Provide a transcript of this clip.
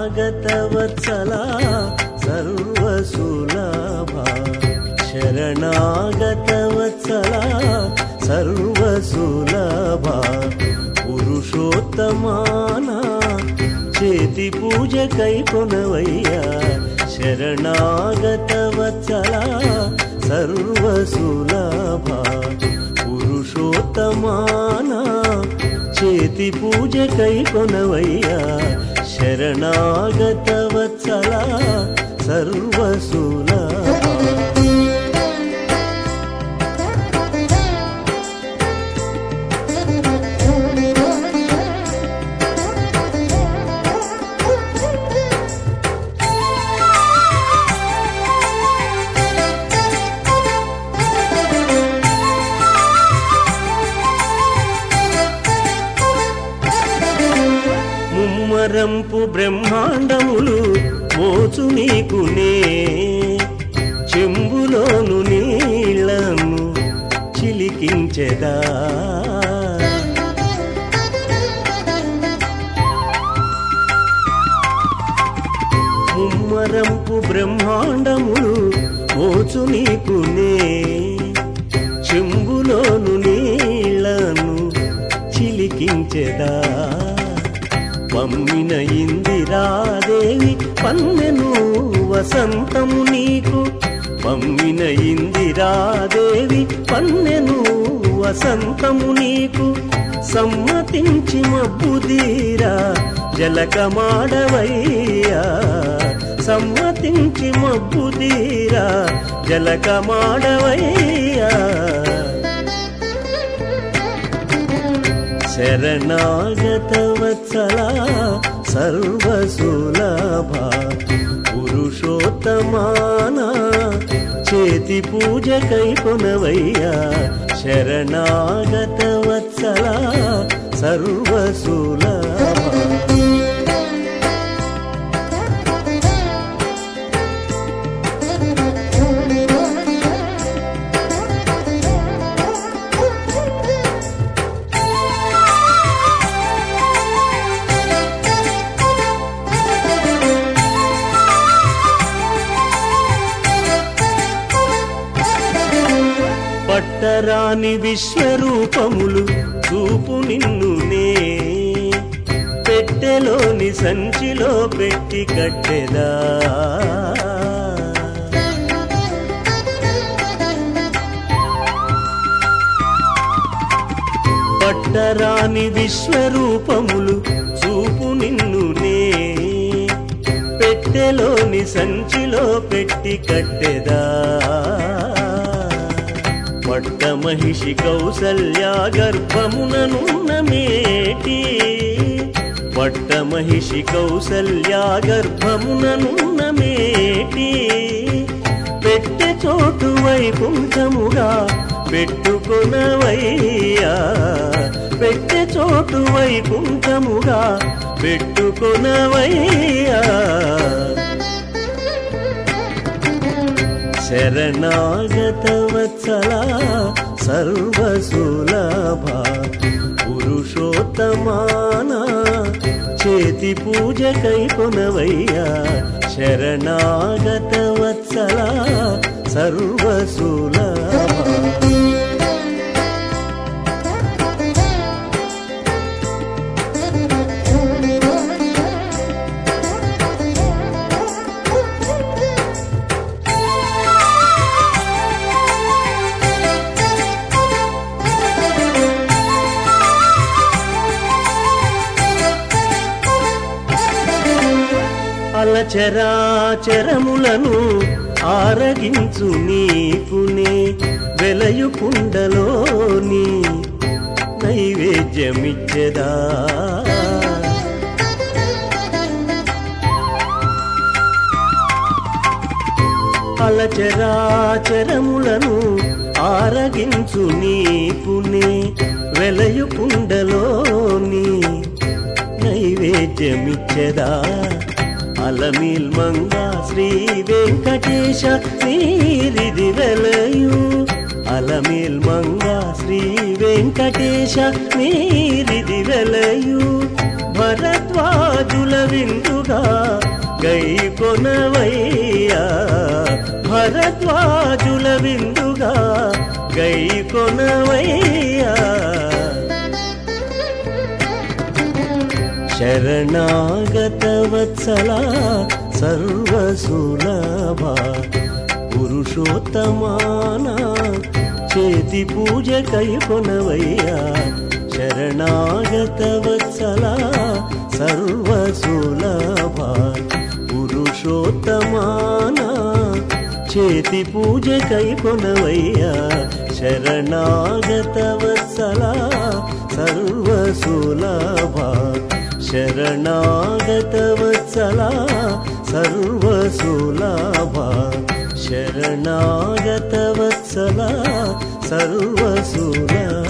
శరణాగతవత్సలా సర్వసులభ శరణాగతవత్సలా సర్వసులభ పురుషోత్తమానా చేతి పూజ కై కొనవయ్యా శరణాగతవత్సలా సర్వసులభ పురుషోత్తమానా చేతి పూజ కై కొనవయ్యా శరణాగతవత్సలా సర్వసులభ ముమ్మరంపు బ్రహ్మాండములు మోచు నీకునే చెంబులోను నీళ్లను చిలికించెదా ముమ్మరంపు బ్రహ్మాండములు మోచు నీకునే చెంబులోను నీళ్లను చిలికించెదా పమ్మిన ఇందిరాదేవి పన్నెను వసంతము నీకు పమ్మిన ఇందిరాదేవి పన్నెను వసంతము నీకు సమ్మతించి మబ్బుదీరా జలకమాడవయ్యా సమ్మతించి మబ్బుదీరా జలకమాడవయ్యా శరణాగతవత్సలా సర్వసులభ పురుషోత్తమానా చేతి పూజ కై కొనవయ్యా శరణాగతవత్సలా సర్వసులభ పట్టరాని విశ్వరూపములు చూపు నిన్నునే పెట్టెలోని సంచిలో పెట్టి కట్టెదా పట్టరాని విశ్వరూపములు చూపు నిన్నునే పెట్టెలోని సంచిలో పెట్టి కట్టెదా పట్ట మహిషి కౌసల్యా గర్భముననున్న మేటి పట్ట మహిషి కౌసల్యా గర్భముననున్న మేటి పెట్టె చోటు వైకుంఠముగా పెట్టుకొనవయ్యా పెట్టె చోటు వైకుంఠముగా పెట్టుకొనవయ్యా శరణాగతవత్సలా సర్వసులభ పురుషోత్తమానా చేతి పూజ కై కొనవయ్యా శరణాగతవత్సలా సర్వసులభ అలచరాచరములను ఆరగించు నీకునే వెలయు కుండలోని నైవేద్యమిచ్చదా అలచరాచరములను ఆరగించు నీకునే వెలయు కుండలోని నైవేద్యమిచ్చదా అలమీల్ మంగ శ్రీ వెంకటేశ నీరిది వెలయు అలమేల్ మంగ శ్రీ వెంకటేశ మీరిది వెలయు భరద్వాజుల విందుగా కొనవయ్యా భరద్వాజుల విందుగా గై కొనవయ్యా శరణాగత వత్సల సర్వసులభ పురుషోత్తమాన చేతి పూజ కై కొనవయ్యా శరణాగత వత్సల సర్వసులభ పురుషోత్తమాన చేతి పూజ కై కొనవయ్యా శరణాగత వత్సల సర్వసులభ శరణాగత వత్సల సర్వసులభ శరణాగత వత్సల సర్వసులభ